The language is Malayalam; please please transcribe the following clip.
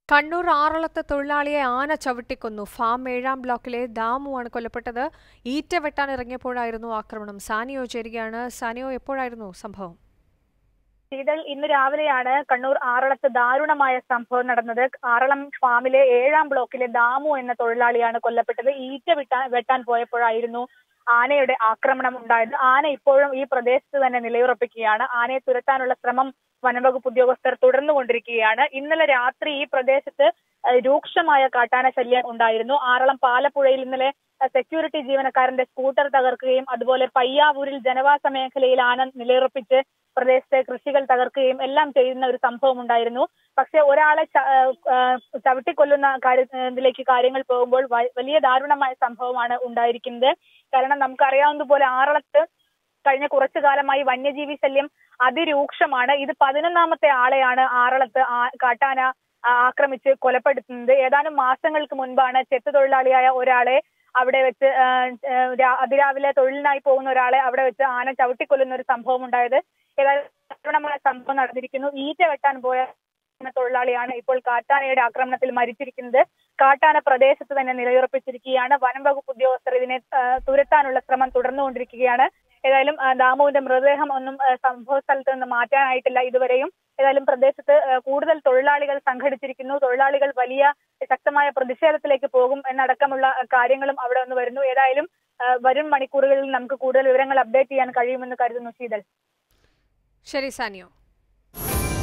കണ്ണൂർ ആറളത്ത് തൊഴിലാളിയെ ആന ചവിട്ടിക്കൊന്നു ഫാം ഏഴാം ബ്ലോക്കിലെ ദാമുവാണ് കൊല്ലപ്പെട്ടത് ഈറ്റ വെട്ടാൻ ഇറങ്ങിയപ്പോഴായിരുന്നു ആക്രമണം സാനിയോ ചേരുകയാണ് സാനിയോ എപ്പോഴായിരുന്നു സംഭവം ശീതൾ ഇന്ന് രാവിലെയാണ് കണ്ണൂർ ആറളത്ത് ദാരുണമായ സംഭവം നടന്നത് ആറളം ഫാമിലെ ഏഴാം ബ്ലോക്കിലെ ദാമു എന്ന തൊഴിലാളിയാണ് കൊല്ലപ്പെട്ടത് ഈറ്റ വിട്ടാൻ വെട്ടാൻ പോയപ്പോഴായിരുന്നു ആനയുടെ ആക്രമണം ഉണ്ടായത് ആന ഇപ്പോഴും ഈ പ്രദേശത്ത് തന്നെ നിലയുറപ്പിക്കുകയാണ് ആനയെ തുരത്താനുള്ള ശ്രമം വനംവകുപ്പ് ഉദ്യോഗസ്ഥർ തുടർന്നുകൊണ്ടിരിക്കുകയാണ് ഇന്നലെ രാത്രി ഈ പ്രദേശത്ത് ഏഹ്, രൂക്ഷമായ കാട്ടാന ശല്യം ഉണ്ടായിരുന്നു ആറളം പാലപ്പുഴയിൽ ഇന്നലെ ഏഹ്, സെക്യൂരിറ്റി ജീവനക്കാരന്റെ സ്കൂട്ടർ തകർക്കുകയും അതുപോലെ പയ്യാവൂരിൽ ജനവാസ മേഖലയിൽ ആന നിലയുറപ്പിച്ച് പ്രദേശത്തെ കൃഷികൾ തകർക്കുകയും എല്ലാം ചെയ്യുന്ന ഒരു സംഭവം ഉണ്ടായിരുന്നു പക്ഷെ ഒരാളെ ച- ഏഹ്, ഏഹ്, ചവിട്ടിക്കൊല്ലുന്ന കാര്യത്തിലേക്ക് കാര്യങ്ങൾ പോകുമ്പോൾ വ- വലിയ ദാരുണമായ സംഭവമാണ് ഉണ്ടായിരിക്കുന്നത് കാരണം നമുക്കറിയാവുന്നതുപോലെ ആറളത്ത് കഴിഞ്ഞ കുറച്ചു കാലമായി വന്യജീവി ശല്യം അതിരൂക്ഷമാണ് ഇത് പതിനൊന്നാമത്തെ ആളെയാണ് ആറളത്ത് ആ- കാട്ടാന ആ, ആക്രമിച്ച് കൊലപ്പെടുത്തുന്നത് ഏതാനും മാസങ്ങൾക്ക് മുൻപാണ് ചെത്ത് തൊഴിലാളിയായ ഒരാളെ അവിടെ വെച്ച് ആ, ആ, രാ- അതിരാവിലെ തൊഴിലിനായി പോകുന്ന ഒരാളെ അവിടെ വെച്ച് ആന ചവിട്ടിക്കൊല്ലുന്ന ഒരു സംഭവം ഉണ്ടായത് ഏതായാലും ദാരുണമായ സംഭവം നടന്നിരിക്കുന്നു ഈറ്റ വെട്ടാൻ പോയ എന്ന തൊഴിലാളിയാണ് ഇപ്പോൾ കാട്ടാനയുടെ ആക്രമണത്തിൽ മരിച്ചിരിക്കുന്നത് കാട്ടാന പ്രദേശത്ത് തന്നെ നിലയുറപ്പിച്ചിരിക്കുകയാണ് വനം വകുപ്പ് ഉദ്യോഗസ്ഥർ ഇതിനെ ആ, തുരത്താനുള്ള ശ്രമം തുടർന്നുകൊണ്ടിരിക്കുകയാണ് ഏതായാലും ആ, ദാമുവിന്റെ മൃതദേഹം ഒന്നും ആ, സംഭവ സ്ഥലത്ത് നിന്ന് മാറ്റാനായിട്ടില്ല ഇതുവരെയും ഏതായാലും പ്രദേശത്ത് ആ, കൂടുതൽ തൊഴിലാളികൾ സംഘടിച്ചിരിക്കുന്നു തൊഴിലാളികൾ വലിയ ശക്തമായ പ്രതിഷേധത്തിലേക്ക് പോകും എന്നടക്കമുള്ള ആ, കാര്യങ്ങളും അവിടെ നിന്ന് വരുന്നു ഏതായാലും ആ, വരും മണിക്കൂറുകളിൽ നമുക്ക് കൂടുതൽ വിവരങ്ങൾ അപ്ഡേറ്റ് ചെയ്യാൻ കഴിയുമെന്ന് കരുതുന്നു ശീതൽ ശരി സാനിയോ